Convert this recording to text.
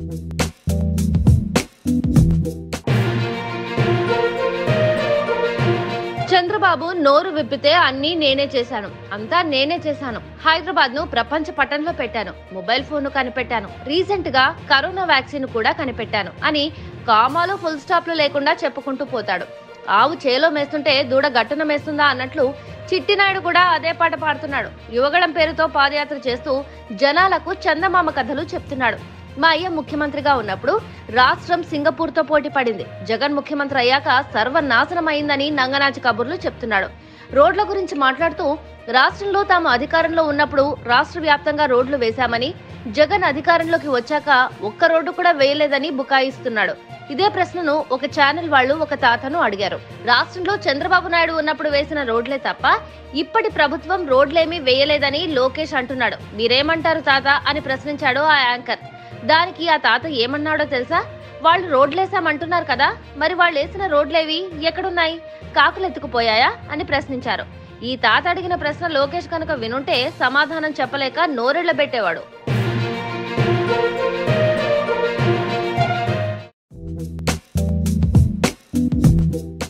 చంద్రబాబు నోరు విప్పితే అన్నీ నేనే చేశాను అంతా నేనే చేశాను హైదరాబాద్ ను ప్రపంచ పటంలో పెట్టాను మొబైల్ ఫోన్ ను కనిపెట్టాను రీసెంట్ గా కరోనా వ్యాక్సిన్ కూడా కనిపెట్టాను అని కామాలో ఫుల్ స్టాప్లు లేకుండా చెప్పుకుంటూ పోతాడు ఆవు చేలో మేస్తుంటే దూడ గట్టున మేస్తుందా అన్నట్లు చిట్టినాయుడు కూడా అదే పాట పాడుతున్నాడు యువగళం పేరుతో పాదయాత్ర చేస్తూ జనాలకు చందమామ కథలు చెప్తున్నాడు మా అయ్య ముఖ్యమంత్రిగా ఉన్నప్పుడు రాష్ట్రం సింగపూర్ తో పోటీ పడింది జగన్ ముఖ్యమంత్రి అయ్యాక సర్వనాశనం అయిందని నంగనాచి కబుర్లు చెప్తున్నాడు రోడ్ల గురించి మాట్లాడుతూ రాష్ట్రంలో తాము అధికారంలో ఉన్నప్పుడు రాష్ట్ర వ్యాప్తంగా రోడ్లు వేశామని జగన్ అధికారంలోకి వచ్చాక ఒక్క రోడ్డు కూడా వేయలేదని బుకాయిస్తున్నాడు ఇదే ప్రశ్నను ఒక ఛానల్ వాళ్ళు ఒక తాతను అడిగారు రాష్ట్రంలో చంద్రబాబు నాయుడు ఉన్నప్పుడు వేసిన రోడ్లే తప్ప ఇప్పటి ప్రభుత్వం రోడ్లేమీ వేయలేదని లోకేష్ అంటున్నాడు మీరేమంటారు తాత అని ప్రశ్నించాడు ఆ యాంకర్ దానికి ఆ తాత ఏమన్నాడో తెలుసా వాళ్ళు రోడ్లేసామంటున్నారు కదా మరి వాళ్ళు వేసిన రోడ్లేవి ఎక్కడున్నాయి కాకులు ఎత్తుకుపోయాయా అని ప్రశ్నించారు ఈ తాత అడిగిన ప్రశ్న లోకేష్ కనుక వినుంటే సమాధానం చెప్పలేక నోరెళ్లబెట్టేవాడు